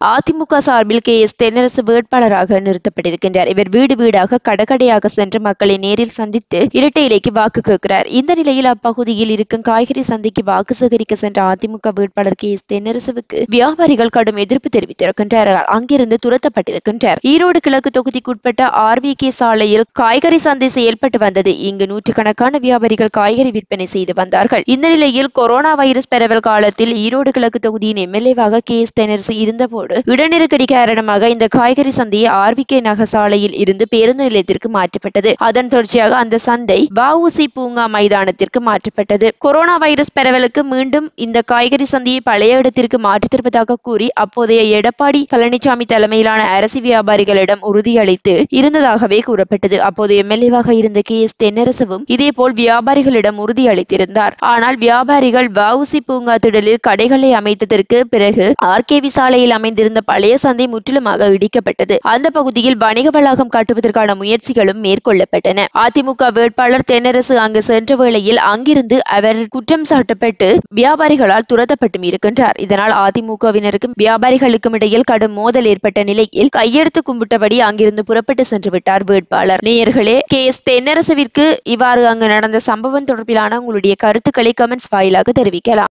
அதிமுக சார்பில் K S Thennarasu வேட்பாளராக நிறுத்தப்பட்டிருக்கின்றார் இவர் வீடு வீடாக கடகடையாக சென்று மக்களை நேரில் சந்தித்து இரட்டை இலைக்கு வாக்கு கேட்கிறார் இந்த நிலையில் அப்பகுதியில் இருக்கும் காய்கறி சந்தைக்கு வாக்கு சேகரிக்க சென்ற அதிமுக வேட்பாளர் கே எஸ் தென்னரசுவுக்கு வியாபாரிகள் கடும் எதிர்ப்பு தெரிவித்திருக்கின்றார்கள் அங்கிருந்து துரத்தப்பட்டிருக்கின்றார் ஈரோடு கிழக்கு தொகுதிக்குட்பட்ட ஆர்வி கே சாலையில் காய்கறி சந்தை செயல்பட்டு வந்தது இங்கு நூற்றுக்கணக்கான வியாபாரிகள் காய்கறி விற்பனை செய்து வந்தார்கள் இந்த நிலையில் கொரோனா வைரஸ் பரவல் காலத்தில் ஈரோடு கிழக்கு தொகுதியின் எம்எல்ஏவாக கே எஸ் தென்னரசு இருந்தபோது இடநெருக்கடி காரணமாக இந்த காய்கறி சந்தையை ஆர்விகே நகர் சாலையில் இருந்து பேருந்து நிலையத்திற்கு மாற்றப்பட்டது அதன் தொடர்ச்சியாக அந்த சந்தை வஉசி பூங்கா மைதானத்திற்கு மாற்றப்பட்டது கொரோனா வைரஸ் பரவலுக்கு மீண்டும் இந்த காய்கறி சந்தையை பழைய இடத்திற்கு மாற்றித் தருவதாக கூறி அப்போதைய எடப்பாடி பழனிசாமி தலைமையிலான அரசு வியாபாரிகளிடம் உறுதியளித்து இருந்ததாகவே கூறப்பட்டது அப்போது எம்எல்ஏவாக இருந்த கே எஸ் தென்னரசுவும் இதேபோல் வியாபாரிகளிடம் உறுதியளித்திருந்தார் ஆனால் வியாபாரிகள் வஉசி பூங்கா திடலில் கடைகளை அமைத்ததற்கு பிறகு ஆர்கேவி சாலையில் அமைந்திருந்த பழைய சந்தை முற்றிலுமாக இடிக்கப்பட்டது அந்த பகுதியில் வணிக வளாகம் கட்டுவதற்கான முயற்சிகளும் மேற்கொள்ளப்பட்டன அதிமுக வேட்பாளர் தென்னரசு அங்கு சென்ற வேளையில் அங்கிருந்து அவர் குற்றம் சாட்டப்பட்டு வியாபாரிகளால் துரத்தப்பட்டும் இருக்கின்றார் இதனால் அதிமுகவினருக்கும் வியாபாரிகளுக்கும் இடையில் கடும் மோதல் ஏற்பட்ட நிலையில் கையெடுத்து கும்பிட்டபடி அங்கிருந்து புறப்பட்டு சென்று விட்டார் வேட்பாளர் நேயர்களே கே எஸ் தென்னரசுவிற்கு இவ்வாறு அங்கு நடந்த சம்பவம் தொடர்பிலான உங்களுடைய கருத்துக்களை கமெண்ட்ஸ் வாயிலாக தெரிவிக்கலாம்